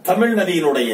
தமிழ் நதியினுடைய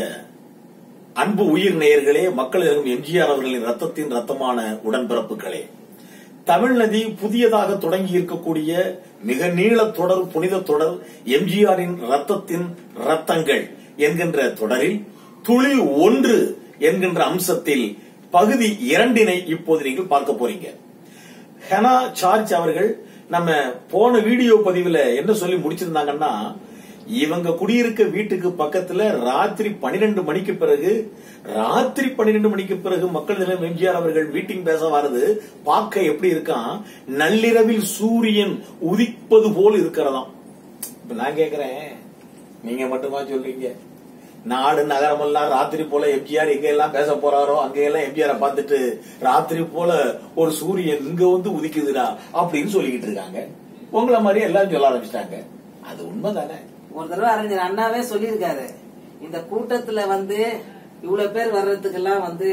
அன்பு உயிர் நேயர்களே மக்கள் இருக்கும் எம்ஜிஆர் அவர்களின் ரத்தத்தின் ரத்தமான உடன்பிறப்புகளே தமிழ் நதி புதியதாக தொடங்கி இருக்கக்கூடிய மிக நீள தொடர் புனித தொடர் எம்ஜிஆரின் ரத்தத்தின் ரத்தங்கள் என்கின்ற தொடரில் துளி ஒன்று என்கின்ற அம்சத்தில் பகுதி இரண்டினை இப்போது நீங்கள் பார்க்க போறீங்க ஹெனா சார்ஜ் அவர்கள் நம்ம போன வீடியோ பதிவுல என்ன சொல்லி முடிச்சிருந்தாங்கன்னா இவங்க குடியிருக்க வீட்டுக்கு பக்கத்துல ராத்திரி பன்னிரெண்டு மணிக்கு பிறகு ராத்திரி பன்னிரெண்டு மணிக்கு பிறகு மக்கள் தினம் எம்ஜிஆர் அவர்கள் மீட்டிங் பேச வருது பார்க்க எப்படி இருக்கான் நள்ளிரவில் சூரியன் உதிப்பது போல் இருக்கிறதாம் இப்ப நான் கேக்குறேன் நீங்க மட்டுமா சொல்றீங்க நாடு நகரமெல்லாம் ராத்திரி போல எம்ஜிஆர் எங்க எல்லாம் பேச போறாரோ அங்க எல்லாம் எம்ஜிஆரை பார்த்துட்டு ராத்திரி போல ஒரு சூரியன் இங்க வந்து உதிக்குதுடா அப்படின்னு சொல்லிக்கிட்டு இருக்காங்க உங்களை மாதிரி எல்லாரும் சொல்ல ஆரம்பிச்சிட்டாங்க அது உண்மைதானே ஒரு தடவை அறிஞர் அண்ணாவே சொல்லியிருக்காரு இந்த கூட்டத்துல வந்து இவ்வளவு பேர் வர்றதுக்கெல்லாம் வந்து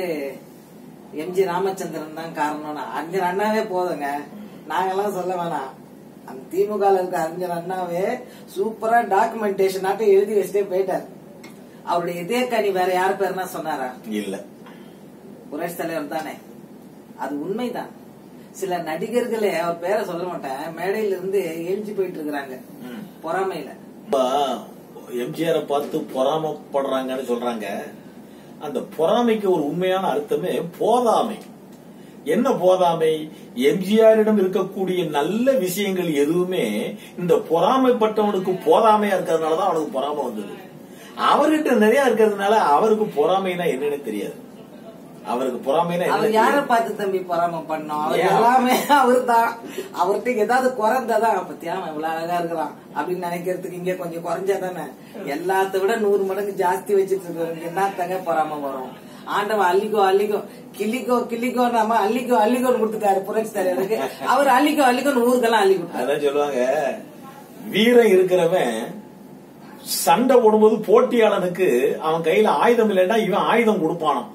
எம்ஜி ராமச்சந்திரன் தான் காரணம்னா அறிஞர் அண்ணாவே போதுங்க நாங்கெல்லாம் சொல்ல வேணாம் அந்த திமுக இருக்க அறிஞர் அண்ணாவே சூப்பரா டாக்குமெண்டேஷன் ஆட்டம் எழுதி வச்சுட்டே போயிட்டார் அவருடைய இதே கனி வேற யார் பேருனா சொன்னாரா இல்ல புரட்சி தலைவர் தானே அது உண்மைதான் சில நடிகர்களே அவர் பேரை சொல்ல மாட்டேன் மேடையில இருந்து எழுச்சி போயிட்டு இருக்கிறாங்க ம். பொறாமையில எம்ஜிஆரை பார்த்து பொறாமப்படுறாங்கன்னு சொல்றாங்க அந்த பொறாமைக்கு ஒரு உண்மையான அர்த்தமே போதாமை என்ன போதாமை எம்ஜிஆரிடம் இருக்கக்கூடிய நல்ல விஷயங்கள் எதுவுமே இந்த பொறாமைப்பட்டவனுக்கு போதாமையா இருக்கிறதுனாலதான் அவனுக்கு பொறாமை வந்தது அவர்கிட்ட நிறைய இருக்கிறதுனால அவருக்கு பொறாமைனா என்னன்னு தெரியாது அவருக்கு பொறாமைனா அவர் என்ன யார தெரியாது. பார்த்து தம்பி பொறாம பண்ணோம் அவர் ஏன்? எல்லாமே அவர் தான் அவர்கிட்ட ஏதாவது குறைந்தாதான் பத்தியா அவன் இவ்வளவு அழகா இருக்கிறான் அப்படின்னு நினைக்கிறதுக்கு இங்க கொஞ்சம் குறைஞ்சா தானே எல்லாத்த விட நூறு மடங்கு ஜாஸ்தி வச்சிட்டு இருக்கிறவங்க என்னத்தங்க பொறாம வரும் ஆண்டவன் அள்ளிக்கோ அள்ளிக்கோ கிள்ளிக்கோ கிள்ளிக்கோ நாம அள்ளிக்கோ அள்ளிக்கோன்னு கொடுத்துட்டாரு புரட்சி தலைவருக்கு அவர் அள்ளிக்கோ அள்ளிக்கோன்னு ஊருக்கெல்லாம் அள்ளி கொடுத்தாரு அதான் சொல்லுவாங்க வீரம் இருக்கிறவன் சண்டை போடும்போது போட்டியாளனுக்கு அவன் கையில ஆயுதம் இல்லைன்னா இவன் ஆயுதம் கொடுப்பானாம்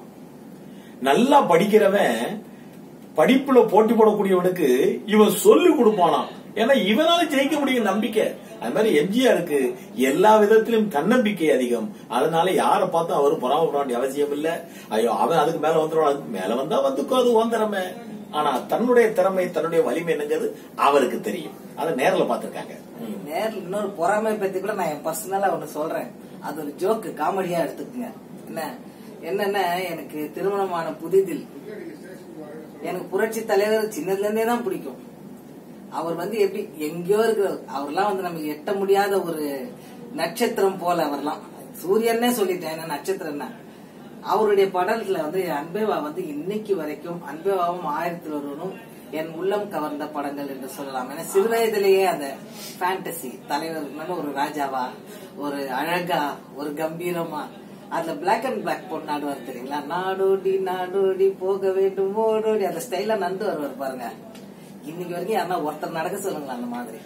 நல்லா படிக்கிறவன் படிப்புல போட்டி போடக்கூடியவனுக்கு இவன் சொல்லி கொடுப்பானாம் ஏன்னா இவனால ஜெயிக்க முடியும் நம்பிக்கை அது மாதிரி எம்ஜிஆருக்கு எல்லா விதத்திலும் தன்னம்பிக்கை அதிகம் அதனால யாரை பார்த்தும் அவரு பொறாமப்பட வேண்டிய அவசியம் இல்ல ஐயோ அவன் அதுக்கு மேல வந்துடும் அதுக்கு மேல வந்தா வந்துக்கோ அது உன் திறமை ஆனா தன்னுடைய திறமை தன்னுடைய வலிமை என்னங்கிறது அவருக்கு தெரியும் அதை நேர்ல பார்த்திருக்காங்க நேர்ல இன்னொரு பொறாமை பத்தி கூட நான் என் பர்சனலா ஒண்ணு சொல்றேன் அது ஒரு ஜோக்கு காமெடியா எடுத்துக்கங்க என்ன என்னன்னா எனக்கு திருமணமான புதிதில் எனக்கு புரட்சி தலைவர் சின்னதுல இருந்தே தான் பிடிக்கும் அவர் வந்து எப்படி எங்கேயோ இருக்கிற அவர்லாம் வந்து நமக்கு எட்ட முடியாத ஒரு நட்சத்திரம் போல அவர்லாம் சூரியன்னே சொல்லிட்டேன் என்ன நட்சத்திரம்னா அவருடைய படத்துல வந்து அன்பேவா வந்து இன்னைக்கு வரைக்கும் அன்பேவாவும் ஆயிரத்தில் ஒருவனும் என் உள்ளம் கவர்ந்த படங்கள் என்று சொல்லலாம் ஏன்னா சிறு வயதிலேயே அந்த ஃபேண்டசி தலைவர் மேல ஒரு ராஜாவா ஒரு அழகா ஒரு கம்பீரமா அதுல பிளாக் அண்ட் பிளாக் போட்டு நாடுவார் தெரியுங்களா நாடோடி நாடோடி போக வேண்டும் ஓடோடி அந்த ஸ்டைலா நந்து வருவார் பாருங்க இன்னைக்கு வரைக்கும் யாருன்னா ஒருத்தர் நடக்க சொல்லுங்களா அந்த மாதிரி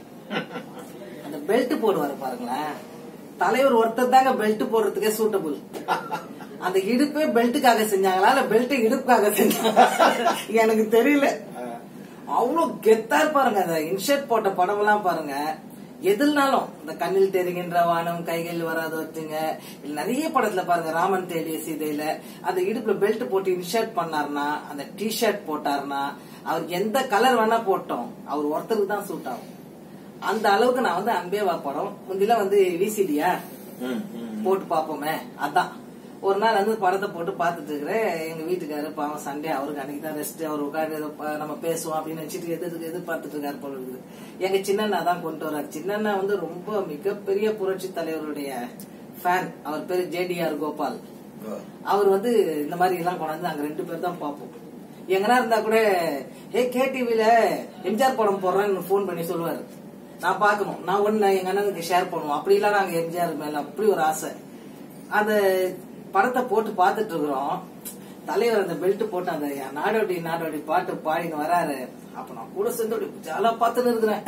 அந்த பெல்ட் போடுவாரு பாருங்களேன் தலைவர் ஒருத்தர் தாங்க பெல்ட் போடுறதுக்கே சூட்டபுள் அந்த இடுப்பே பெல்ட்டுக்காக செஞ்சாங்களா இல்ல பெல்ட் இடுப்புக்காக செஞ்சாங்க எனக்கு தெரியல அவ்வளவு கெத்தா இருப்பாருங்க அந்த இன்ஷர்ட் போட்ட படம் எல்லாம் பாருங்க எதுனாலும் இந்த கண்ணில் தெரிகின்ற வானம் கைகள் வராத வச்சுங்க இல்ல நிறைய படத்துல பாருங்க ராமன் தேடிய சீதையில அந்த இடுப்புல பெல்ட் போட்டு இன்ஷர்ட் பண்ணாருன்னா அந்த டி ஷர்ட் போட்டாருன்னா அவர் எந்த கலர் வேணா போட்டோம் அவர் ஒருத்தருக்கு தான் சூட் ஆகும் அந்த அளவுக்கு நான் வந்து அன்பேவா படம் முந்திலாம் வந்து விசிடியா ம், ம். போட்டு பாப்போமே அதான் ஒரு நாள் வந்து படத்தை போட்டு பார்த்துட்டு இருக்கிறேன் எங்க வீட்டுக்காரரு பாவம் சண்டே அவருக்கு அன்னைக்கு தான் ரெஸ்ட் அவர் உட்காந்து ஏதோ ப- நம்ம பேசுவோம் அப்படின்னு நினைச்சிட்டு எது எதிர்பார்த்துட்டு இருக்காரு போல இருக்குது எங்க சின்னண்ணா தான் கொண்டு வர்றாரு சின்னண்ணா வந்து ரொம்ப மிகப்பெரிய புரட்சி தலைவருடைய ஃபேன் அவர் பேரு ஜேடிஆர் கோபால் அவர் வந்து இந்த மாதிரி எல்லாம் கொண்டாந்து நாங்க ரெண்டு பேர் தான் பார்ப்போம் எங்கன்னா இருந்தா கூட ஏ கேடிவில எம்ஜிஆர் படம் போடுறேன்னு ஃபோன் பண்ணி சொல்லுவாரு நான் பார்க்கணும் நான் ஒண்ணு எங்க அண்ணனுக்கு ஷேர் பண்ணுவோம் அப்படிலாம் நாங்க எம்ஜிஆர் மேல அப்படி ஒரு ஆசை அந்த படத்தை போட்டு பார்த்துட்டு இருக்கிறோம் தலைவர் அந்த பெல்ட் போட்டு அந்த நாடோடி நாடோடி பாட்டு பாடின்னு வராரு அப்ப நான் கூட சேர்ந்து அப்படி ஜாலா பார்த்துன்னு இருக்கிறேன்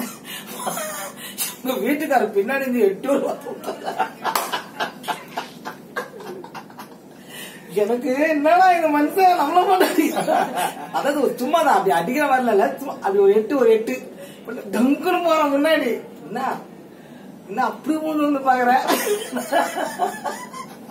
எங்க வீட்டுக்காரர் பின்னாடி இருந்து எட்டு ரூபா எனக்கு என்னடா இந்த மனுஷன் நம்மள மாட்டாங்க அதாவது ஒரு சும்மா தான் அப்படி அடிக்கிற மாதிரில இல்ல சும்மா அப்படி ஒரு எட்டு ஒரு எட்டு டங்குன்னு போறான் முன்னாடி என்ன என்ன அப்படி ஒண்ணு ஒண்ணு பாக்குற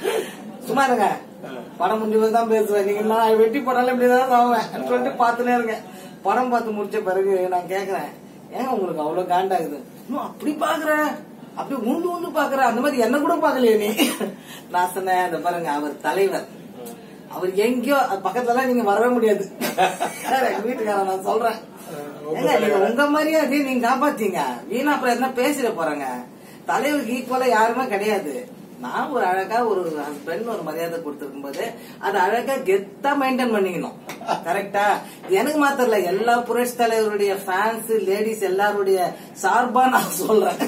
சும்மா இருங்க படம் முடிஞ்சு தான் பேசுவேன் நீங்க நான் வெட்டி போனாலும் இப்படிதான் ஆவேன் சொல்லிட்டு பார்த்துனே இருக்கேன் படம் பார்த்து முடிச்ச பிறகு நான் கேக்குறேன் ஏங்க உங்களுக்கு அவ்வளவு காண்டாகுது இன்னும் அப்படி பாக்குற அப்படி உண்டு உண்டு பாக்குற அந்த மாதிரி என்ன கூட பாக்கலையே நீ நான் சொன்னேன் இந்த பாருங்க அவர் தலைவர் அவர் எங்கேயோ அது பக்கத்துல நீங்க வரவே முடியாது எங்க வீட்டுக்காரன் நான் சொல்றேன் ஏங்க நீங்க உங்க மாதிரியே அதே நீங்க காப்பாத்தீங்க வீணா அப்புறம் என்ன பேசிட போறாங்க தலைவருக்கு ஈக்குவலா யாருமே கிடையாது நான் ஒரு அழகா ஒரு ஹஸ்பண்ட் ஒரு மரியாதை கொடுத்திருக்கும் போது அது அழகா கெத்தா மெயின்டைன் பண்ணிக்கணும் கரெக்டா எனக்கு மாத்திரம் இல்ல எல்லா புரட்சி தலைவருடைய ஃபேன்ஸ் லேடிஸ் எல்லாருடைய சார்பா நான் சொல்றேன்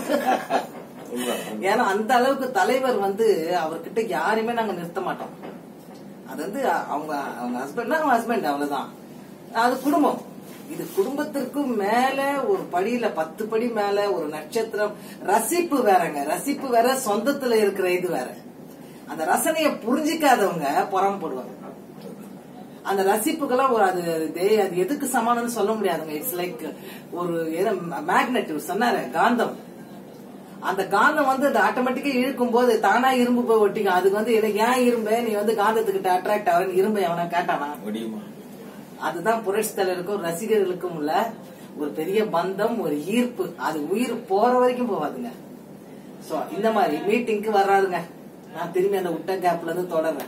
ஏன்னா அந்த அளவுக்கு தலைவர் வந்து அவர்கிட்ட யாரையுமே நாங்க நிறுத்த மாட்டோம் அது வந்து அவங்க அவங்க ஹஸ்பண்ட் அவங்க ஹஸ்பண்ட் அவ்வளவுதான் அது குடும்பம் இது குடும்பத்திற்கும் மேல ஒரு படியில பத்து படி மேல ஒரு நட்சத்திரம் ரசிப்பு வேறங்க ரசிப்பு வேற சொந்தத்துல இருக்கிற இது வேற அந்த ரசனைய புரிஞ்சிக்காதவங்க புறம்படுவாங்க அந்த ரசிப்புக்கெல்லாம் ஒரு அது தே- அது எதுக்கு சமானம்னு சொல்ல முடியாதுங்க இட்ஸ் லைக் ஒரு மேக்னெட் சொன்னாரு காந்தம் அந்த காந்தம் வந்து அது ஆட்டோமேட்டிக்கா இழுக்கும் போது தானா இரும்பு போய் ஒட்டிக்கும் அதுக்கு வந்து எனக்கு ஏன் இரும்பு நீ வந்து காந்தத்துக்கிட்ட அட்ராக்ட் ஆகிறன்னு இரும்பு எவனா கேட்டானா முடியுமா அதுதான் புரட்சி தலைவருக்கும் ரசிகர்களுக்கும் உள்ள ஒரு பெரிய பந்தம் ஒரு ஈர்ப்பு அது உயிர் போற வரைக்கும் போவாதுங்க சோ இந்த மாதிரி மீட்டிங்க்கு வர்றாருங்க நான் திரும்பி அந்த விட்ட கேப்ல இருந்து தொடர்றேன்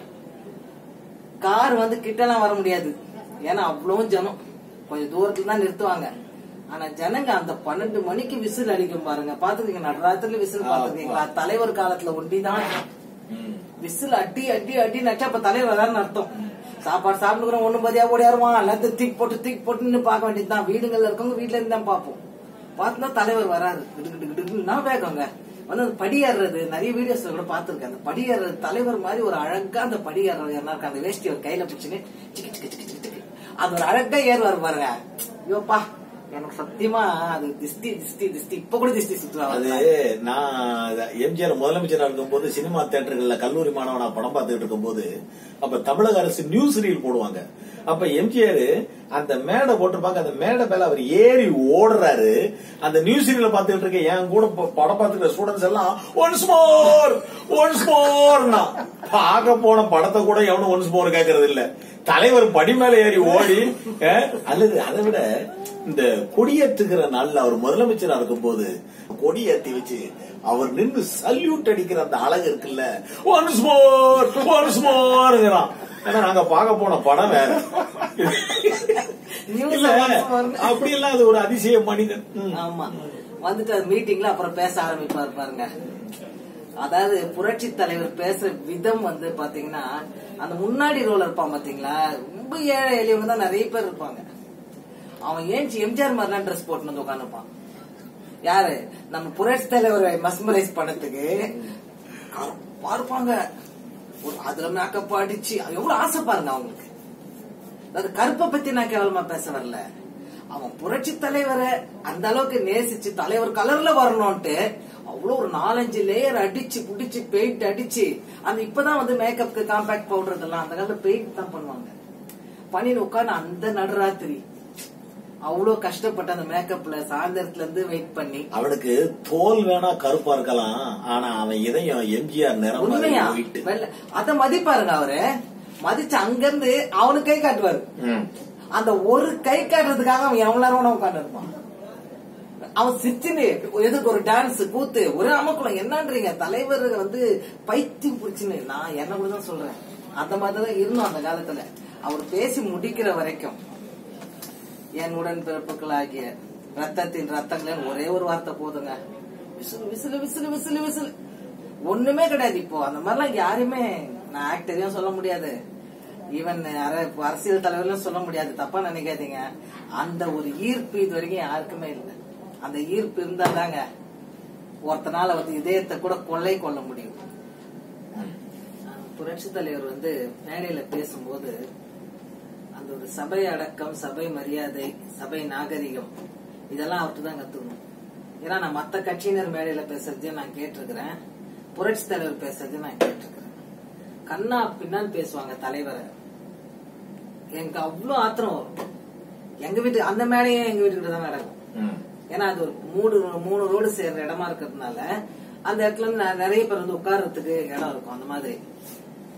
கார் வந்து கிட்டலாம் வர முடியாது ஏன்னா அவ்வளவும் ஜனம் கொஞ்சம் தூரத்துல தான் நிறுத்துவாங்க ஆனா ஜனங்க அந்த பன்னெண்டு மணிக்கு விசில் அடிக்கும் பாருங்க பாத்துக்கீங்க நடராத்திரில விசில் பாத்துருக்கீங்களா தலைவர் காலத்துல ஒண்டிதான் ம். விசில் அடி அடி அடி நச்சா அப்ப தலைவர் வராருன்னு அர்த்தம் சாப்பாடு சாப்பிட்டுக்கிறோம் ஒண்ணு பதியா ஓடியாருவான் எல்லாத்தையும் தூக்கி போட்டு தூக்கி போட்டுன்னு பார்க்க வேண்டியதுதான் வீடுகள்ல இருக்கவங்க வீட்டுல இருந்து தான் பார்ப்போம் பார்த்தா தலைவர் வராரு கிடு கிடு கிடுன்னு நான் வேகங்க வந்து அந்த படி ஏறுறது நிறைய வீடியோஸ்ல கூட பார்த்திருக்கேன் அந்த படி ஏறுறது தலைவர் மாதிரி ஒரு அழகா அந்த படி ஏறுறது என்ன இருக்கு அந்த வேஷ்டி ஒரு கையில பிடிச்சுன்னு சிக்கி சிக்கி சிக்கி சிக்கி சிக்கி அது ஒரு அழகா ஏறுவாரு பாருங்க ஐயோப்பா எனக்கு சத்தியமா அது திஷ்டி திஷ்டி திஷ்டி இப்ப கூட திஷ்டி அது சுத்துவாங்க நான் எம்ஜிஆர் முதலமைச்சரா இருக்கும்போது சினிமா தியேட்டர்கள்ல கல்லூரி மாணவனா படம் பார்த்துட்டு இருக்கும்போது அப்ப தமிழக அரசு நியூஸ் ரீல் போடுவாங்க அப்ப எம்ஜிஆர் அந்த மேடை போட்டிருப்பாங்க அந்த மேடை மேல அவர் ஏறி ஓடுறாரு அந்த நியூஸ் ரீல பார்த்துட்டு இருக்க என் கூட ப- படம் பார்த்துக்கிற ஸ்டூடெண்ட்ஸ் எல்லாம் ஒன்ஸ் மோர் ஒன்ஸ் மோர்னா பார்க்க போன படத்தை கூட எவனும் ஒன்ஸ் மோர் கேட்கறது இல்ல தலைவர் படி மேல ஏறி ஓடி அஹ், அல்லது அதை விட இந்த கொடியேற்றுகிற நாள்ல அவர் முதலமைச்சரா இருக்கும்போது கொடியேத்தி வச்சு அவர் நின்று சல்யூட் அடிக்கிற அந்த அழகு இருக்குல்ல ஒன்ஸ் மோர் ஒன்ஸ் மோர்ங்கிறான் ஏன்னா நாங்க பார்க்க போன படம் வேற News இல்ல once more. அப்படி எல்லாம் அது ஒரு அதிசய மனிதன் ம். ஆமா வந்துட்டு அது மீட்டிங்ல அப்புறம் பேச ஆரம்பிப்பாரு பாருங்க அதாவது புரட்சி தலைவர் பேசுற விதம் வந்து பாத்தீங்கன்னா அந்த முன்னாடி ரோல இருப்பான் பாத்தீங்களா ரொம்ப ஏழை எளியவங்க தான் நிறைய பேர் இருப்பாங்க அவன் ஏன் எம்ஜிஆர் மாதிரிலாம் ட்ரெஸ் போட்டு வந்து உட்காந்துப்பான் யாரு நம்ம புரட்சி தலைவரை மஸ்மரைஸ் பண்ணதுக்கு பார்ப்பாங்க ஒரு அதுல மேக்கப் அடிச்சு அது எவ்வளவு ஆசை பாருங்க அவங்களுக்கு அது கருப்பை பத்தி நான் கேவலமா பேச வரல அவன் புரட்சி தலைவரை அந்த அளவுக்கு நேசிச்சு தலைவர் கலர்ல வரணும்ட்டு அவ்வளவு ஒரு நாலஞ்சு லேயர் அடிச்சு புடிச்சு பெயிண்ட் அடிச்சு அந்த இப்பதான் வந்து மேக்கப்க்கு காம்பாக்ட் பவுடர் இதெல்லாம் அந்த காலத்துல பெயிண்ட் தான் பண்ணுவாங்க பண்ணிட்டு உட்காந்து அந்த நடுராத்திரி அவ்வளவு கஷ்டப்பட்டு அந்த மேக்கப்ல சாயந்தரத்துல இருந்து வெயிட் பண்ணி அவனுக்கு தோல் வேணா கருப்பா இருக்கலாம் ஆனா அவன் இதயம் எம்ஜிஆர் நிறம் மாதிரி உண்மையா போயிட்டு வெள்ள- அத மதிப்பாருங்க அவரு மதிச்சு அங்கிருந்து அவனுக்கு கை காட்டுவாரு ம். அந்த ஒரு கை காட்டுறதுக்காக அவன் எவ்வளவு நேரம் உட்காந்து இருப்பான் அவன் சிரிச்சுன்னு எதுக்கு ஒரு டான்ஸ் கூத்து ஒரே அமக்குளம் என்னன்றீங்க தலைவர் வந்து பைத்தியம் பிடிச்சுன்னு நான் என்ன கூட தான் சொல்றேன் அந்த மாதிரிதான் இருந்தோம் அந்த காலத்துல அவர் பேசி முடிக்கிற வரைக்கும் என் உடன் பிறப்புகளாகிய ரத்தத்தின் ரத்தங்களேன்னு ஒரே ஒரு வார்த்தை போதுங்க whistle whistle whistle whistle whistle ஒண்ணுமே கிடையாது இப்போ அந்த மாதிரிலாம் யாருமே நான் ஆக்டரையும் சொல்ல முடியாது ஈவன் அரசியல் தலைவர்களும் சொல்ல முடியாது தப்பா நினைக்காதீங்க அந்த ஒரு ஈர்ப்பு இது வரைக்கும் யாருக்குமே இல்லை அந்த ஈர்ப்பு இருந்தாதாங்க ஒருத்தனால வந்து இதயத்தை கூட கொள்ளை கொள்ள முடியும் புரட்சி தலைவர் வந்து மேடையில பேசும்போது அந்த ஒரு சபை அடக்கம் சபை மரியாதை சபை நாகரிகம் இதெல்லாம் அவர்கிட்ட தான் கத்துக்கணும் ஏன்னா நான் மத்த கட்சியினர் மேடையில பேசுறதையும் நான் கேட்டிருக்கிறேன் புரட்சி தலைவர் பேசுறதையும் நான் கேட்டிருக்கிறேன் கண்ணா பின்னான்னு பேசுவாங்க தலைவரை எனக்கு அவ்வளவு ஆத்திரம் வரும் எங்க வீட்டு அந்த மேடையும் எங்க வீட்டுக்கிட்ட தான் நடக்கும் ம். ஏன்னா அது ஒரு மூணு மூணு ரோடு சேர்ற இடமா இருக்கிறதுனால அந்த இடத்துல ந- நிறைய பேர் வந்து உட்கார்றதுக்கு இடம் இருக்கும் அந்த மாதிரி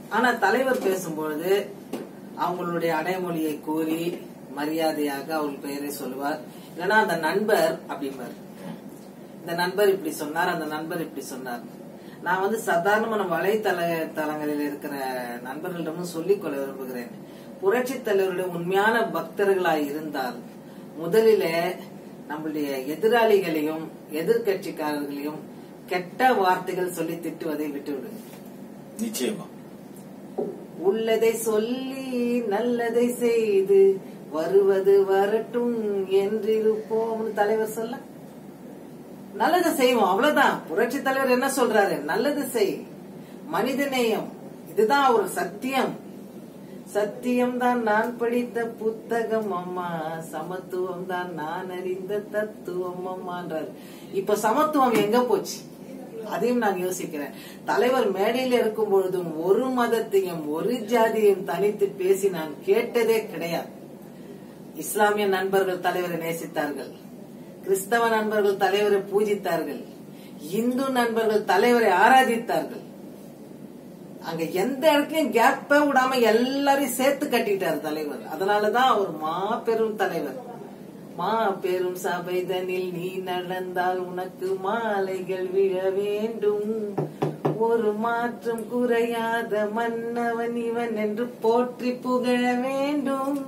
ஆனா தலைவர் பேசும்பொழுது அவங்களுடைய அடைமொழியை கூறி மரியாதையாக அவர் பெயரை சொல்லுவார் இல்லைன்னா அந்த நண்பர் அப்படிம்பார் இந்த நண்பர் இப்படி சொன்னார் அந்த நண்பர் இப்படி சொன்னார் நான் வந்து சாதாரணமான வலைத்தள தளங்களில் இருக்கிற நண்பர்களிடமும் சொல்லிக் கொள்ள விரும்புகிறேன் புரட்சி தலைவருடைய உண்மையான பக்தர்களாய் இருந்தால் முதலிலே நம்மளுடைய எதிராளிகளையும் எதிர்கட்சிக்காரர்களையும் கெட்ட வார்த்தைகள் சொல்லி திட்டுவதை விட்டுவிடுங்க நிச்சயமா உள்ளதை சொல்லி நல்லதை செய்து வருவது வரட்டும் என்றிருப்போம் தலைவர் சொல்ல நல்லது செய்வோம் அவ்வளவுதான் புரட்சி தலைவர் என்ன சொல்றாரு நல்லது செய் மனிதநேயம் இதுதான் ஒரு சத்தியம் சத்தியம் தான் நான் படித்த புத்தகம் அம்மா சமத்துவம் தான் நான் அறிந்த தத்துவம் அம்மான்றார் இப்ப சமத்துவம் எங்க போச்சு அதையும் நான் யோசிக்கிறேன் தலைவர் மேடையில் இருக்கும் பொழுதும் ஒரு மதத்தையும் ஒரு ஜாதியையும் தனித்து பேசி நான் கேட்டதே கிடையாது இஸ்லாமிய நண்பர்கள் தலைவரை நேசித்தார்கள் கிறிஸ்தவ நண்பர்கள் தலைவரை பூஜித்தார்கள் இந்து நண்பர்கள் தலைவரை ஆராதித்தார்கள் அங்க எந்த இடத்துலயும் கேப்ப விடாம எல்லாரையும் சேர்த்து கட்டிட்டார் தலைவர் அதனாலதான் அவர் மாபெரும் தலைவர் மாபெரும் சபைதனில் நீ நடந்தால் உனக்கு மாலைகள் விழ வேண்டும் ஒரு மாற்றம் குறையாத மன்னவன் இவன் என்று போற்றி புகழ வேண்டும்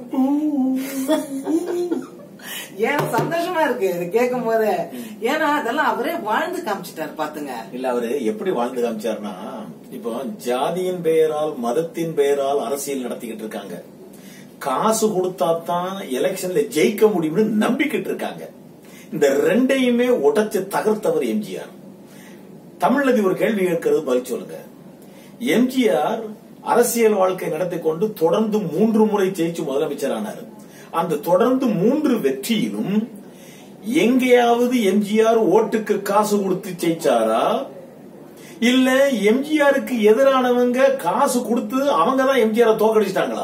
ஏன் சந்தோஷமா இருக்கு இது கேட்கும் போது ஏன்னா அதெல்லாம் அவரே வாழ்ந்து காமிச்சிட்டாரு பாத்துங்க இல்ல அவரு எப்படி வாழ்ந்து காமிச்சாருன்னா இப்போ ஜாதியின் பெயரால் மதத்தின் பெயரால் அரசியல் நடத்திக்கிட்டு இருக்காங்க காசு கொடுத்தா தான் எலெக்ஷன்ல ஜெயிக்க முடியும்னு நம்பிக்கிட்டு இருக்காங்க இந்த ரெண்டையுமே உடைச்சு தகர்த்தவர் எம்ஜிஆர் தமிழ்நதி ஒரு கேள்வி கேட்கறது பதில் சொல்லுங்க எம்ஜிஆர் அரசியல் வாழ்க்கை நடத்தி கொண்டு தொடர்ந்து மூன்று முறை ஜெயிச்சு முதலமைச்சரானார் அந்த தொடர்ந்து மூன்று வெற்றியிலும் எங்கேயாவது எம்ஜிஆர் ஓட்டுக்கு காசு கொடுத்து ஜெயிச்சாரா இல்ல எம்ஜிஆருக்கு எதிரானவங்க காசு கொடுத்து அவங்க தான் எம்ஜிஆர் தோக்கடிச்சிட்டாங்களா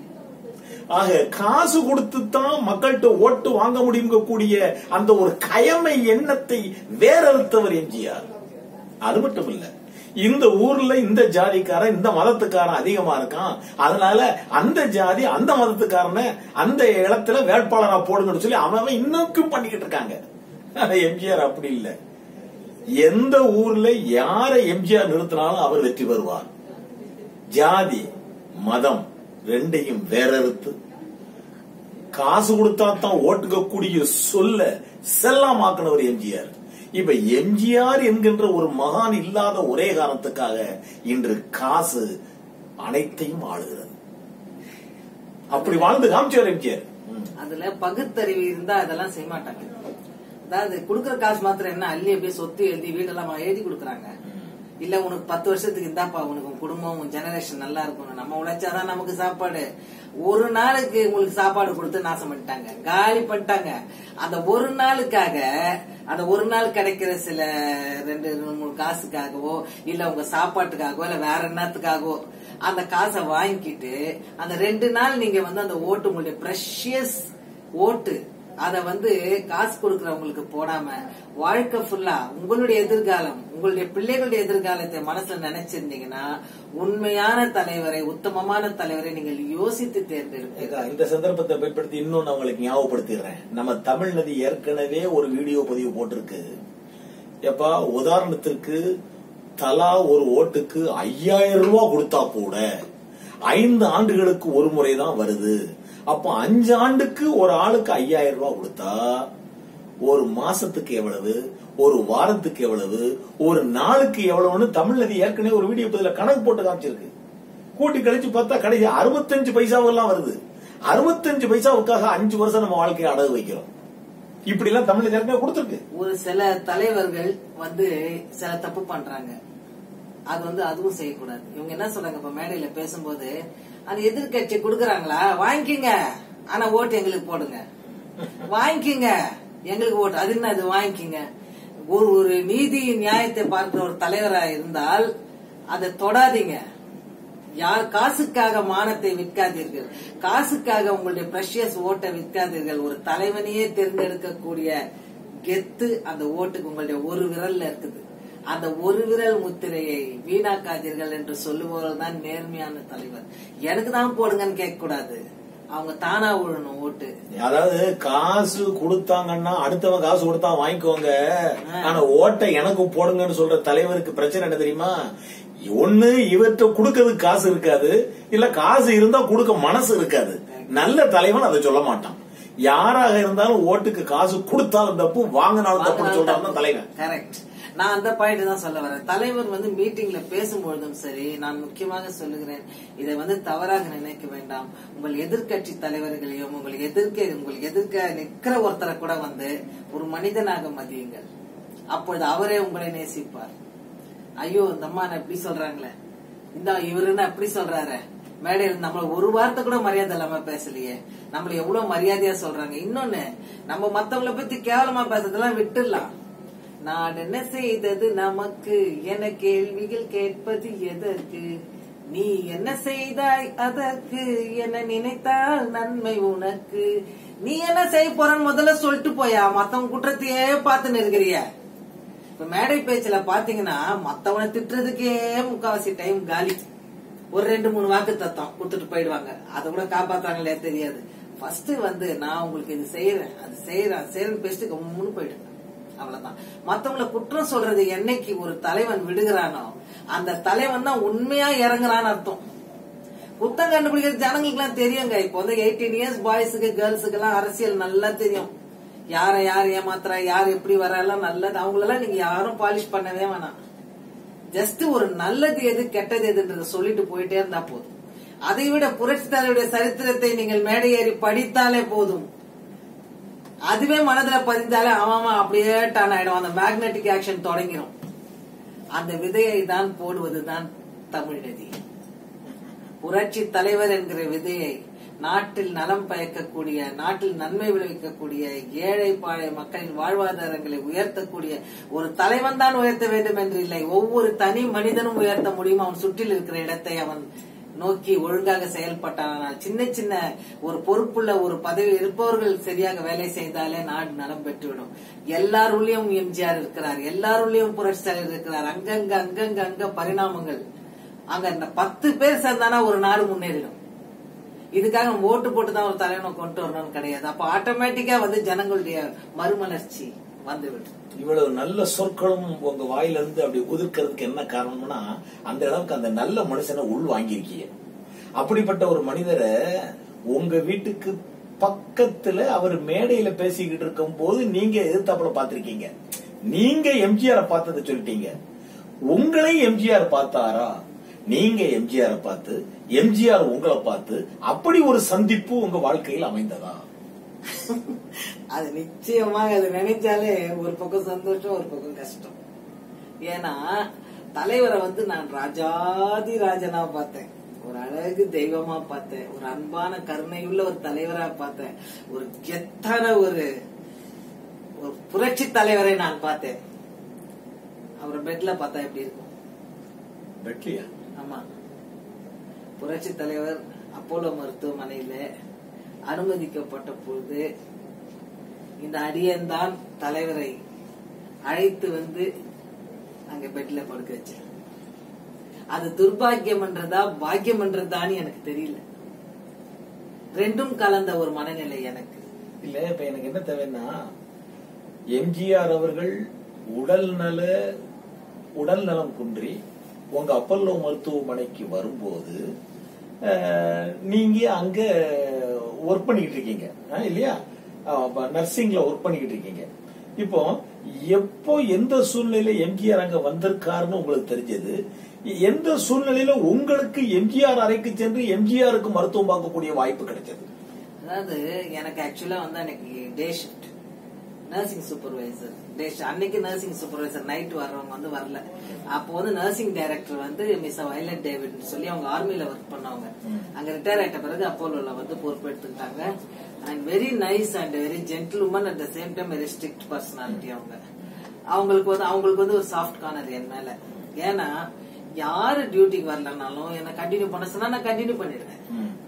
ஆக காசு கொடுத்து தான் மக்கள்கிட்ட ஓட்டு வாங்க முடியுங்க கூடிய அந்த ஒரு கயமை எண்ணத்தை வேறறுத்தவர் எம்ஜிஆர் அது மட்டும் இல்ல இந்த ஊர்ல இந்த ஜாதிக்காரன் இந்த மதத்துக்காரன் அதிகமா இருக்கான் அதனால அந்த ஜாதி அந்த மதத்துக்காரனை அந்த இடத்துல வேட்பாளரா போடுங்கன்னு சொல்லி அவன் அவன் இன்னும் பண்ணிக்கிட்டு இருக்காங்க ஆனா எம்ஜிஆர் அப்படி இல்ல எந்த ஊர்ல யாரை எம்ஜிஆர் நிறுத்தினாலும் அவர் வெற்றி பெறுவார் ஜாதி மதம் ரெண்டையும் வேறறுத்து காசு கொடுத்தா தான் ஓட்டுக்கக்கூடிய சொல்ல செல்லமாக்கினவர் எம்ஜிஆர் இப்ப எம்ஜிஆர் என்கின்ற ஒரு மகான் இல்லாத ஒரே காரணத்துக்காக இன்று காசு அனைத்தையும் ஆளுகிறது அப்படி வாழ்ந்து காமிச்சார் எம்ஜிஆர் ம். அதுல பகுத்தறிவு இருந்தா அதெல்லாம் செய்ய மாட்டாங்க அதாவது குடுக்கற காசு மாத்திரம் என்ன அள்ளி அப்படியே சொத்து எழுதி வீடெல்லாம் எழுதி கொடுக்கறாங்க இல்ல உனக்கு பத்து வருஷத்துக்கு இந்தாப்பா உனக்கு உன் குடும்பம் உன் ஜெனரேஷன் நல்லா இருக்கணும் நம்ம உழைச்சாதான் நமக்கு சாப்பாடு ஒரு நாளுக்கு உங்களுக்கு சாப்பாடு கொடுத்து நாசம் பண்ணிட்டாங்க காலி பண்ணிட்டாங்க அந்த ஒரு நாளுக்காக அந்த ஒரு நாள் கிடைக்கிற சில ரெண்டு ரெண்டு மூணு காசுக்காகவோ இல்ல உங்க சாப்பாட்டுக்காகவோ இல்ல வேற என்னத்துக்காகவோ அந்த காசை வாங்கிக்கிட்டு அந்த ரெண்டு நாள் நீங்க வந்து அந்த ஓட்டு உங்களுடைய ப்ரெஷியஸ் ஓட்டு அத வந்து காசு கொடுக்கறவங்களுக்கு போடாம வாழ்க்கை ஃபுல்லா உங்களுடைய எதிர்காலம் உங்களுடைய பிள்ளைகளுடைய எதிர்காலத்தை மனசுல நினைச்சிருந்தீங்கன்னா உண்மையான தலைவரை உத்தமமான தலைவரை நீங்கள் யோசித்து தேர்ந்தெடுப்பீர்கள் ஏக்கா, இந்த சந்தர்ப்பத்தை பயன்படுத்தி இன்னொன்னு உங்களுக்கு ஞாபகப்படுத்திடுறேன் நம்ம தமிழ் நதி ஏற்கனவே ஒரு வீடியோ பதிவு போட்டிருக்கு எப்பா உதாரணத்திற்கு தலா ஒரு ஓட்டுக்கு ஐயாயிரம் ரூபாய் கொடுத்தா கூட ஐந்து ஆண்டுகளுக்கு ஒரு முறை தான் வருது அப்ப அஞ்சு ஆண்டுக்கு ஒரு ஆளுக்கு ஐயாயிரம் ரூபாய் கொடுத்தா ஒரு மாசத்துக்கு எவ்வளவு ஒரு வாரத்துக்கு எவ்வளவு ஒரு நாளுக்கு எவ்வளவுன்னு தமிழ் நதி ஏற்கனவே ஒரு வீடியோ பதில கணக்கு போட்டு காமிச்சிருக்கு கூட்டி கழிச்சு பார்த்தா கடைசி அறுபத்தஞ்சு பைசாவெல்லாம் வருது அறுபத்தஞ்சு பைசாவுக்காக அஞ்சு வருஷம் நம்ம வாழ்க்கையை அடகு வைக்கிறோம் இப்படி எல்லாம் தமிழ் ஏற்கனவே கொடுத்துருக்கு ஒரு சில தலைவர்கள் வந்து சில தப்பு பண்றாங்க அது வந்து அதுவும் செய்யக்கூடாது இவங்க என்ன சொல்றாங்க இப்ப மேடையில பேசும்போது அந்த எதிர்கட்சி கொடுக்கறாங்களா வாங்கிக்கங்க ஆனா ஓட்டு எங்களுக்கு போடுங்க வாங்கிக்கங்க எங்களுக்கு ஓட்டு அது என்ன அது வாங்கிக்கங்க ஒரு ஒரு நீதி நியாயத்தை பார்க்கிற ஒரு தலைவரா இருந்தால் அதை தொடாதீங்க யார் காசுக்காக மானத்தை விற்காதீர்கள் காசுக்காக உங்களுடைய பிரஷியஸ் ஓட்டை விற்காதீர்கள் ஒரு தலைவனையே தேர்ந்தெடுக்கக்கூடிய கெத்து அந்த ஓட்டுக்கு உங்களுடைய ஒரு விரல்ல இருக்குது அந்த ஒரு விரல் முத்திரையை வீணாக்காதீர்கள் என்று சொல்லுபவர்கள் தான் நேர்மையான தலைவர் எனக்கு தான் போடுங்கன்னு கேட்க கூடாது அவங்க தானா விழணும் ஓட்டு அதாவது காசு கொடுத்தாங்கன்னா அடுத்தவன் காசு கொடுத்தா வாங்கிக்கோங்க ஆனா ஓட்டை எனக்கு போடுங்கன்னு சொல்ற தலைவருக்கு பிரச்சனை என்ன தெரியுமா ஒண்ணு இவர்கிட்ட கொடுக்கறதுக்கு காசு இருக்காது இல்ல காசு இருந்தா கொடுக்க மனசு இருக்காது நல்ல தலைவன் அதை சொல்ல மாட்டான் யாராக இருந்தாலும் ஓட்டுக்கு காசு கொடுத்தாலும் தப்பு வாங்கினாலும் தப்புன்னு சொல்றான் தலைவன் கரெக்ட் நான் அந்த பாயிண்ட் தான் சொல்ல வரேன் தலைவர் வந்து மீட்டிங்ல பேசும்பொழுதும் சரி நான் முக்கியமாக சொல்லுகிறேன் இதை வந்து தவறாக நினைக்க வேண்டாம் உங்கள் எதிர்க்கட்சி தலைவர்களையும் உங்கள் எதிர்க்க உங்கள் எதிர்க்க நிக்கிற ஒருத்தரை கூட வந்து ஒரு மனிதனாக மதியுங்கள் அப்பொழுது அவரே உங்களை நேசிப்பார் ஐயோ இந்த அம்மா என்ன இப்படி சொல்றாங்களே இந்த இவருன்னு அப்படி சொல்றாரு மேடையில் நம்மள ஒரு வார்த்தை கூட மரியாதை இல்லாம பேசலையே நம்மள எவ்வளவு மரியாதையா சொல்றாங்க இன்னொன்னு நம்ம மத்தவங்கள பத்தி கேவலமா பேசுறதெல்லாம் விட்டுடலாம் நான் என்ன செய்தது நமக்கு என கேள்விகள் கேட்பது எதற்கு நீ என்ன செய்தாய் அதற்கு என நினைத்தால் நன்மை உனக்கு நீ என்ன செய்ய போறன்னு முதல்ல சொல்லிட்டு போயா மத்தவங்க குற்றத்தையே பார்த்து நிற்கிறிய இப்ப மேடை பேச்சுல பாத்தீங்கன்னா மத்தவனை திட்டுறதுக்கே முக்காவாசி டைம் காலி ஒரு ரெண்டு மூணு வாக்கு தத்தம் கொடுத்துட்டு போயிடுவாங்க அதை கூட காப்பாத்தாங்களே தெரியாது ஃபர்ஸ்ட் வந்து நான் உங்களுக்கு இது செய்யறேன் அது செய்யறேன் செய்யறேன் பேசிட்டு கம்முன்னு போயிடுங்க அவ்வளவுதான் மத்தவங்கள குற்றம் சொல்றது என்னைக்கு ஒரு தலைவன் விடுகிறானோ அந்த தலைவன் தான் உண்மையா இறங்குறான்னு அர்த்தம் குத்தம் கண்டுபிடிக்கிறது ஜனங்களுக்கு எல்லாம் தெரியுங்க இப்போ வந்து எயிட்டீன் இயர்ஸ் பாய்ஸுக்கு கேர்ள்ஸுக்கு எல்லாம் அரசியல் நல்லா தெரியும் யார யார் ஏமாத்துறா யார் எப்படி வர எல்லாம் நல்லது அவங்களெல்லாம் நீங்க யாரும் பாலிஷ் பண்ணவே வேணாம் ஜஸ்ட் ஒரு நல்லது எது கெட்டது எதுன்றத சொல்லிட்டு போயிட்டே இருந்தா போதும் அதை விட புரட்சி தலைவருடைய சரித்திரத்தை நீங்கள் மேடை ஏறி படித்தாலே போதும் அதுவே மனதுல பதிந்தாலே அவன் அப்படியே டான் ஆயிடும் அந்த மேக்னெட்டிக் ஆக்ஷன் தொடங்கிடும் அந்த விதையை தான் போடுவதுதான் தமிழ் நதி புரட்சி தலைவர் என்கிற விதையை நாட்டில் நலம் பயக்கக்கூடிய நாட்டில் நன்மை விளைவிக்கக்கூடிய ஏழை பாழை மக்களின் வாழ்வாதாரங்களை உயர்த்தக்கூடிய ஒரு தலைவன் தான் உயர்த்த வேண்டும் என்று இல்லை ஒவ்வொரு தனி மனிதனும் உயர்த்த முடியும் அவன் சுற்றில் இருக்கிற இடத்தை அவன் நோக்கி ஒழுங்காக செயல்பட்டானால் சின்ன சின்ன ஒரு பொறுப்புள்ள ஒரு பதவி இருப்பவர்கள் சரியாக வேலை செய்தாலே நாடு நலம் பெற்றுவிடும் எல்லாருள்ளயும் எம்ஜிஆர் இருக்கிறார் எல்லாருள்ளயும் புரட்சி தலைவர் இருக்கிறார் அங்கங்க அங்கங்க அங்க பரிணாமங்கள் அங்க இந்த பத்து பேர் சேர்ந்தானா ஒரு நாடு முன்னேறிடும் இதுக்காக நம்ம ஓட்டு போட்டு தான் ஒரு தலைவனை கொண்டு வரணும்னு கிடையாது அப்ப ஆட்டோமேட்டிக்கா வந்து ஜனங்களுடைய மறுமலர்ச்சி வந்துவிடும் இவ்வளவு நல்ல சொற்களும் உங்க வாயில இருந்து அப்படி உதிர்க்கிறதுக்கு என்ன காரணம்னா அந்த அளவுக்கு அந்த நல்ல மனுஷனை உள் வாங்கியிருக்கீங்க அப்படிப்பட்ட ஒரு மனிதரை உங்க வீட்டுக்கு பக்கத்துல அவர் மேடையில பேசிக்கிட்டு இருக்கும் போது நீங்க எதிர்த்தாப்புல பாத்திருக்கீங்க நீங்க எம்ஜிஆர் பார்த்ததை சொல்லிட்டீங்க உங்களை எம்ஜிஆர் பார்த்தாரா நீங்க எம்ஜிஆர் பார்த்து எம்ஜிஆர் உங்களை பார்த்து அப்படி ஒரு சந்திப்பு உங்க வாழ்க்கையில் அமைந்ததா அது நிச்சயமாக அது நினைச்சாலே ஒரு பக்கம் சந்தோஷம் ஒரு பக்கம் கஷ்டம் ஏன்னா தலைவரை வந்து நான் ராஜாதி ராஜனா பார்த்தேன் ஒரு அழகு தெய்வமா பார்த்தேன் ஒரு அன்பான கருணையுள்ள ஒரு தலைவரா பார்த்தேன் ஒரு கெத்தான ஒரு ஒரு புரட்சி தலைவரை நான் பார்த்தேன் அவரை பெட்ல பார்த்தா எப்படி இருக்கும் வெற்றியா ஆமா புரட்சி தலைவர் அப்போலோ மருத்துவமனையில அனுமதிக்கப்பட்ட பொழுது இந்த அடியன் தான் தலைவரை அழைத்து வந்து அங்க பெட்ல படுக்க வச்சேன் அது துர்பாக்கியம் என்றதா பாக்கியம் என்றதான்னு எனக்கு தெரியல ரெண்டும் கலந்த ஒரு மனநிலை எனக்கு இல்ல இப்ப எனக்கு என்ன தேவைன்னா எம்ஜிஆர் அவர்கள் உடல் நல உடல் நலம் குன்றி உங்க அப்பல்லோ மருத்துவமனைக்கு வரும்போது அஹ், நீங்க அங்க ஒர்க் பண்ணிக்கிட்டு இருக்கீங்க அஹ், இல்லையா நர்சிங்ல ஒர்க் பண்ணிக்கிட்டு இருக்கீங்க இப்போ எப்போ எந்த சூழ்நிலையில எம்ஜிஆர் அங்க வந்திருக்காருன்னு உங்களுக்கு தெரிஞ்சது எந்த சூழ்நிலையில உங்களுக்கு எம்ஜிஆர் அறைக்கு சென்று எம்ஜிஆருக்கு மருத்துவம் பார்க்கக்கூடிய வாய்ப்பு கிடைச்சது அதாவது எனக்கு ஆக்சுவலா வந்து அன்னைக்கு day shift nursing supervisor day அன்னைக்கு நர்சிங் சூப்பர்வைசர் நைட் வர்றவங்க வந்து வரல அப்போ வந்து நர்சிங் டைரக்டர் வந்து மிஸ் வயலட் டேவிட் சொல்லி அவங்க ஆர்மில ஒர்க் பண்ணவங்க அங்க ரிட்டையர் ஆயிட்ட பிறகு அப்போலோல வந்து பொறுப்பு எடுத்துக்கிட்டாங்க and very nice and very gentle woman at the same time very strict personality அவங்க அவங்களுக்கு வந்து அவங்களுக்கு வந்து ஒரு சாஃப்ட் கார்னர் என் மேல ஏன்னா யாரு டியூட்டிக்கு வரலனாலும் என்ன கண்டினியூ பண்ண சொன்னா நான் கண்டினியூ பண்ணிடுவேன்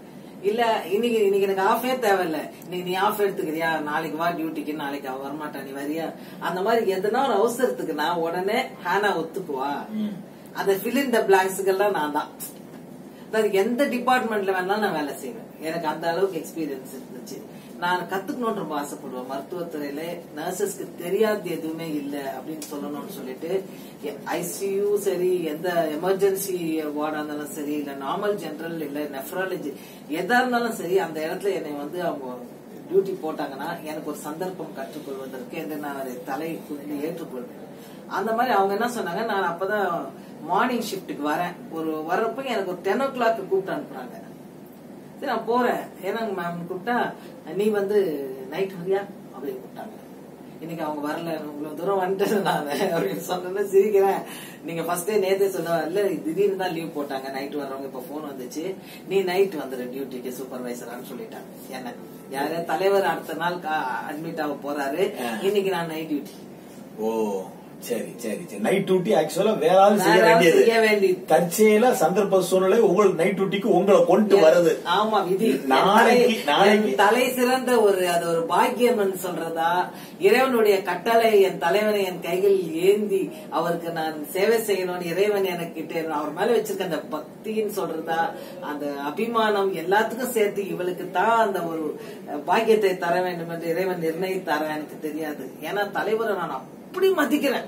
இல்ல இன்னைக்கு இன்னைக்கு எனக்கு ஆஃபே தேவையில்ல இன்னைக்கு நீ ஆஃப் எடுத்துக்கிறியா நாளைக்கு வா டியூட்டிக்கு நாளைக்கு அவ வரமாட்டா நீ வரியா அந்த மாதிரி எதனா ஒரு அவசரத்துக்கு நான் உடனே ஹேனா ஒத்துக்குவா ம். அந்த fill in the blanks எல்லாம் நான் தான் அதாவது எந்த டிபார்ட்மெண்ட்ல வேணாலும் நான் வேலை செய்வேன் எனக்கு அந்த அளவுக்கு எக்ஸ்பீரியன்ஸ் இருந்துச்சு நான் கத்துக்கணும்னு ரொம்ப ஆசைப்படுவேன் மருத்துவத்துறையில நர்சஸ்க்கு தெரியாது எதுவுமே இல்ல அப்படின்னு சொல்லணும்னு சொல்லிட்டு ஐசியூ சரி எந்த எமர்ஜென்சி வார்டா இருந்தாலும் சரி இல்ல நார்மல் ஜெனரல் இல்ல நெஃப்ராலஜி எதா இருந்தாலும் சரி அந்த இடத்துல என்னை வந்து அவங்க டியூட்டி போட்டாங்கன்னா எனக்கு ஒரு சந்தர்ப்பம் கற்றுக்கொள்வதற்கு என்று நான் அதை தலை குனிந்து ஏற்றுக்கொள்வேன் அந்த மாதிரி அவங்க என்ன சொன்னாங்க நான் அப்பதான் மார்னிங் ஷிஃப்ட்டுக்கு வரேன் ஒரு வரப்ப எனக்கு ஒரு டென் ஓ கிளாக் கூப்பிட்டு அனுப்புறாங்க சரி நான் போறேன் ஏன்னாங்க மேம் கூப்பிட்டா நீ வந்து நைட் வரியா அப்படின்னு கூப்பிட்டாங்க இன்னைக்கு அவங்க வரல இவ்வளவு தூரம் வந்துட்டு நான் அப்படின்னு சொன்னேன்னு சிரிக்கிறேன் நீங்க ஃபர்ஸ்டே நேத்தே சொல்ல இல்ல திடீர்னு தான் லீவ் போட்டாங்க நைட் வர்றவங்க இப்ப போன் வந்துச்சு நீ நைட் வந்துரு டியூட்டிக்கு சூப்பர்வைசரான்னு சொல்லிட்டாங்க என்ன யாரு தலைவர் அடுத்த நாள் அட்மிட் ஆக போறாரு இன்னைக்கு நான் நைட் டியூட்டி ஓ சரி சரி சரி நைட் டியூட்டி ஆக்சுவலா வேற ஆள் செய்ய வேற ஆள் வேண்டியது செய்ய வேண்டியது. தற்செயலா சந்தர்ப்ப சூழ்நிலை உங்களுக்கு நைட் டியூட்டிக்கு உங்களை கொண்டு வருது ஆமா விதி என் நாளைக்கு- தலை- நாளைக்கு- என் தலை சிறந்த ஒரு அது ஒரு பாக்கியம் சொல்றதா இறைவனுடைய கட்டளை என் தலைவனை என் கையில் ஏந்தி அவருக்கு நான் சேவை செய்யணும்னு இறைவன் எனக்கு கிட்ட அவர் மேல வச்சிருக்க அந்த பக்தின்னு சொல்றதா அந்த அபிமானம் எல்லாத்துக்கும் சேர்த்து இவளுக்கு தான் அந்த ஒரு பாக்கியத்தை தர வேண்டும் என்று இறைவன் நிர்ணயித்தாரா எனக்கு தெரியாது ஏன்னா தலைவரை நான் அப்படி மதிக்கிறேன்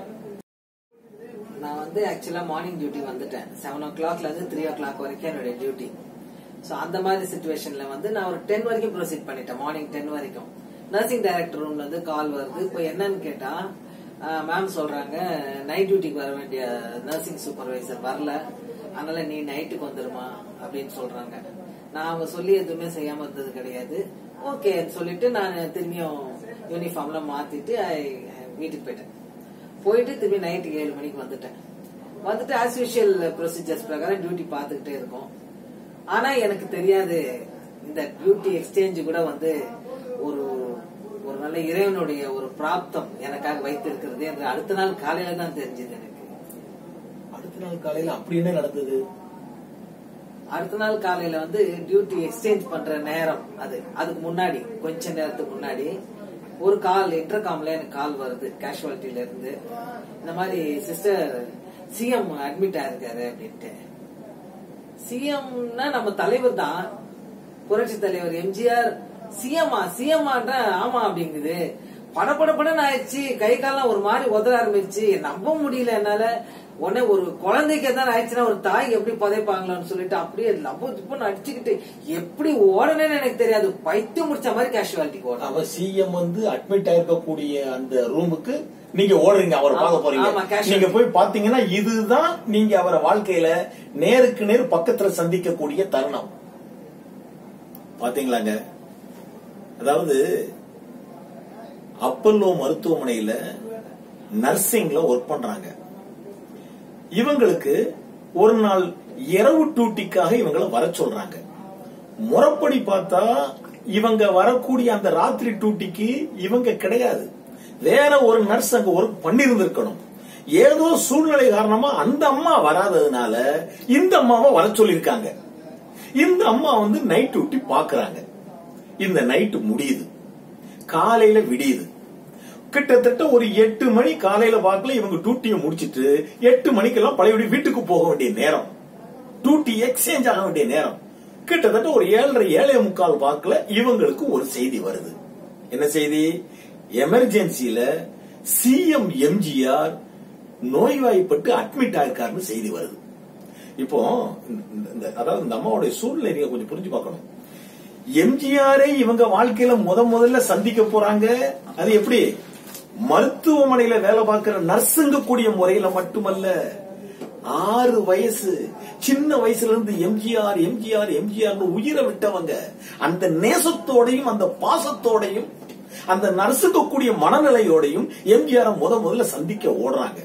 நான் வந்து ஆக்சுவலா மார்னிங் டியூட்டி வந்துட்டேன் செவன் ஓ கிளாக்ல இருந்து த்ரீ ஓ கிளாக் வரைக்கும் என்னுடைய டியூட்டி சோ அந்த மாதிரி சுச்சுவேஷன்ல வந்து நான் ஒரு டென் வரைக்கும் ப்ரொசீட் பண்ணிட்டேன் மார்னிங் டென் வரைக்கும் நர்சிங் டைரக்டர் ரூம்ல இருந்து கால் வருது இப்போ என்னன்னு கேட்டா மேம் சொல்றாங்க நைட் டியூட்டிக்கு வர வேண்டிய நர்சிங் சூப்பர்வைசர் வரல அதனால நீ நைட்டுக்கு வந்துருமா அப்படின்னு சொல்றாங்க நான் அவங்க சொல்லி எதுவுமே செய்யாம இருந்தது கிடையாது ஓகே சொல்லிட்டு நான் திரும்பியும் யூனிஃபார்ம்ல மாத்திட்டு I- வீட்டுக்கு போயிட்டேன் போயிட்டு திரும்பி நைட்டு ஏழு மணிக்கு வந்துட்டேன் வந்துட்டு ஆஸ் யூஷுவல் ப்ரொசீஜர்ஸ் பிரகாரம் டியூட்டி பார்த்துக்கிட்டே இருக்கோம் ஆனா எனக்கு தெரியாது இந்த டியூட்டி எக்ஸ்சேஞ்ச் கூட வந்து ஒரு ஒரு நல்ல இறைவனுடைய ஒரு பிராப்தம் எனக்காக வைத்திருக்கிறது என்று அடுத்த நாள் காலையில தான் தெரிஞ்சது எனக்கு அடுத்த நாள் காலையில அப்படி என்ன நடந்தது அடுத்த நாள் காலையில வந்து டியூட்டி எக்ஸ்சேஞ்ச் பண்ற நேரம் அது அதுக்கு முன்னாடி கொஞ்ச நேரத்துக்கு முன்னாடி ஒரு கால் இன்டர்காம்ல எனக்கு கால் வருது கேஷுவாலிட்டில இருந்து இந்த மாதிரி சிஸ்டர் சிஎம் அட்மிட் ஆயிருக்காரு அப்படின்ட்டு சிஎம்னா நம்ம தலைவர் தான் புரட்சி தலைவர் எம்ஜிஆர் சிஎம்மா சிஎம்மான்ற ஆமா அப்படிங்குது பட பட படன்னு ஆயிடுச்சு கை கால்லாம் ஒரு மாதிரி உதற ஆரம்பிச்சு நம்ப முடியல என்னால உடனே ஒரு குழந்தைக்கு தான் ஆயிடுச்சுன்னா ஒரு தாய் எப்படி புதைப்பாங்களான்னு சொல்லிட்டு அப்படியே லவ்வ துப்புன்னு அடிச்சுக்கிட்டு எப்படி ஓடனேன்னு எனக்கு தெரியாது பைத்தியம் முடிச்ச மாதிரி கேஷுவாலிட்டிக்கு ஓட அவ சிஎம் வந்து அட்மிட் ஆயிருக்கக்கூடிய அந்த ரூமுக்கு நீங்க ஓடுறீங்க அவரை பார்க்க ஆமா, போறீங்க casual. நீங்க போய் பாத்தீங்கன்னா இதுதான் நீங்க அவரை வாழ்க்கையில நேருக்கு நேர் பக்கத்துல சந்திக்கக்கூடிய தருணம் பாத்தீங்களாங்க அதாவது அப்பல்லோ மருத்துவமனையில நர்சிங்ல ஒர்க் பண்றாங்க இவங்களுக்கு ஒரு நாள் இரவு டியூட்டிக்காக இவங்கள வர சொல்றாங்க முறைப்படி பார்த்தா இவங்க வரக்கூடிய அந்த ராத்திரி டியூட்டிக்கு இவங்க கிடையாது வேற ஒரு நர்ஸ் அங்க ஒர்க் பண்ணியிருந்திருக்கணும் ஏதோ சூழ்நிலை காரணமா அந்த அம்மா வராததுனால இந்த அம்மாவை வர சொல்லியிருக்காங்க இந்த அம்மா வந்து நைட் டியூட்டி பாக்குறாங்க இந்த நைட்டு முடியுது காலையில விடியுது கிட்டத்தட்ட ஒரு எட்டு மணி காலையில வாக்குல இவங்க டியூட்டியை முடிச்சிட்டு எட்டு மணிக்கெல்லாம் பழையபடி வீட்டுக்கு போக வேண்டிய நேரம் டியூட்டி எக்ஸ்சேஞ்ச் ஆக வேண்டிய நேரம் கிட்டத்தட்ட ஒரு ஏழரை ஏழை முக்கால் வாக்குல இவங்களுக்கு ஒரு செய்தி வருது என்ன செய்தி எமர்ஜென்சில சிஎம் எம்ஜிஆர் நோய்வாய்ப்பட்டு அட்மிட் ஆயிருக்காருன்னு செய்தி வருது இப்போ இந்த- இந்த- அதாவது இந்த அம்மாவுடைய சூழ்நிலை நீங்க கொஞ்சம் புரிஞ்சு பார்க்கணும் எம்ஜிஆரை இவங்க வாழ்க்கையில முத முதல்ல சந்திக்க போறாங்க அது எப்படி மருத்துவமனையில வேலை பார்க்கிற நர்ஸுங்க கூடிய முறையில மட்டுமல்ல ஆறு வயசு சின்ன வயசுல இருந்து எம்ஜிஆர் எம்ஜிஆர் எம்ஜிஆர் உயிரை விட்டவங்க அந்த நேசத்தோடையும் அந்த பாசத்தோடையும் அந்த நர்ஸுக்கு கூடிய மனநிலையோடையும் எம்ஜிஆர் முத முதல்ல சந்திக்க ஓடுறாங்க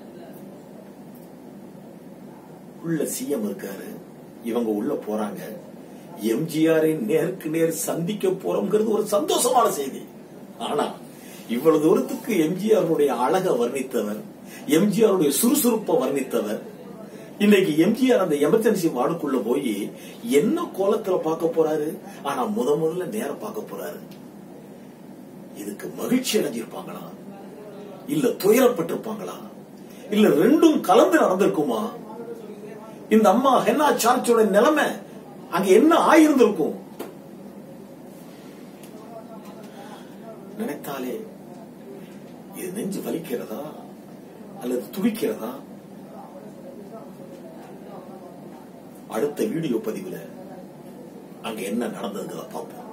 உள்ள சிஎம் இருக்காரு இவங்க உள்ள போறாங்க எம்ஜிஆரை நேருக்கு நேர் சந்திக்க போறோம்ங்கிறது ஒரு சந்தோஷமான செய்தி ஆனா இவ்வளவு தூரத்துக்கு எம்ஜிஆருடைய அழக வர்ணித்தவர் எம்ஜிஆருடைய சுறுசுறுப்பை வர்ணித்தவர் இன்னைக்கு எம்ஜிஆர் அந்த எமர்ஜென்சி வார்டுக்குள்ள போய் என்ன கோலத்துல பார்க்க போறாரு ஆனா முத முதல்ல நேரம் பார்க்க போறாரு இதுக்கு மகிழ்ச்சி அடைஞ்சிருப்பாங்களா இல்ல துயரப்பட்டிருப்பாங்களா இல்ல ரெண்டும் கலந்து நடந்திருக்குமா இந்த அம்மா ஹென்னா சார்ச்சோட நிலைமை அங்க என்ன ஆயிருந்திருக்கும் நினைத்தாலே இது நெஞ்சு வலிக்கிறதா அல்லது துடிக்கிறதா அடுத்த வீடியோ பதிவுல அங்க என்ன நடந்ததுங்கிறத பார்ப்போம்